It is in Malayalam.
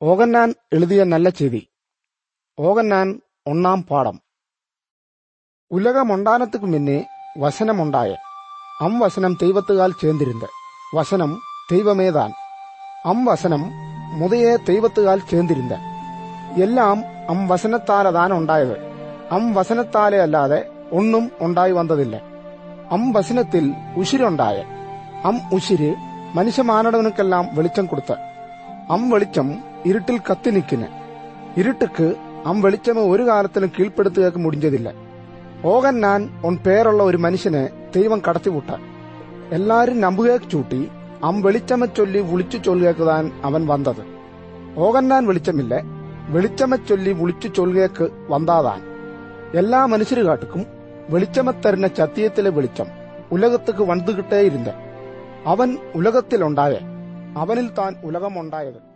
ഓകന്നാൻ എഴുതിയ നല്ല ചെയ്തി ഓകന്നാൻ ഒന്നാം പാഠം உலகமொண்டானத்துக்கு முன்னே வசனம் உண்டாய அம் வசனம் தெய்வத்துகால் சேர்ந்திருந்த வசனம் தெய்வமேதான் அம் வசனம் മുതയെ ദൈവത്തുകാൽ ചേർന്നിരുന്ന എല്ലാം അം വസനത്താലതാണ് ഉണ്ടായത് അം വസനത്താലെ അല്ലാതെ ഒന്നും ഉണ്ടായി വന്നതില്ല അം വസനത്തിൽ ഉശിരുണ്ടായ അം ഉശിര് മനുഷ്യമാനടവനുക്കെല്ലാം വെളിച്ചം കൊടുത്ത അം വെളിച്ചം ഇരുട്ടിൽ കത്തി നിൽക്കുന്ന ഇരുട്ടുക്ക് അം വെളിച്ചമ ഒരു കാലത്തിലും കീഴ്പ്പെടുത്തുക മുടിഞ്ഞതില്ല ഓകൻ ഞാൻ ഉൻ പേരുള്ള ഒരു മനുഷ്യനെ ദൈവം കടത്തിവിട്ട എല്ലാരും നമ്പുകേക്ക് ചൂട്ടി അം വെളിച്ചമ ചൊല്ലി വിളിച്ചു ചൊല്ലുകേക്കുതാൻ അവൻ വന്നത് ഓകന്നാൻ വെളിച്ചമില്ല വെളിച്ചമ ചൊല്ലി വിളിച്ചു ചൊല്ലുകേക്ക് വന്നാതാൻ എല്ലാ മനുഷ്യരുകാട്ടുക്കും വെളിച്ചമത്തരുന്ന സത്യത്തിലെ വെളിച്ചം ഉലകത്തുക്ക് വന്നുകിട്ടേയിരുന്ന അവൻ ഉലകത്തിലുണ്ടായ അവനിൽ താൻ ഉലകമുണ്ടായത്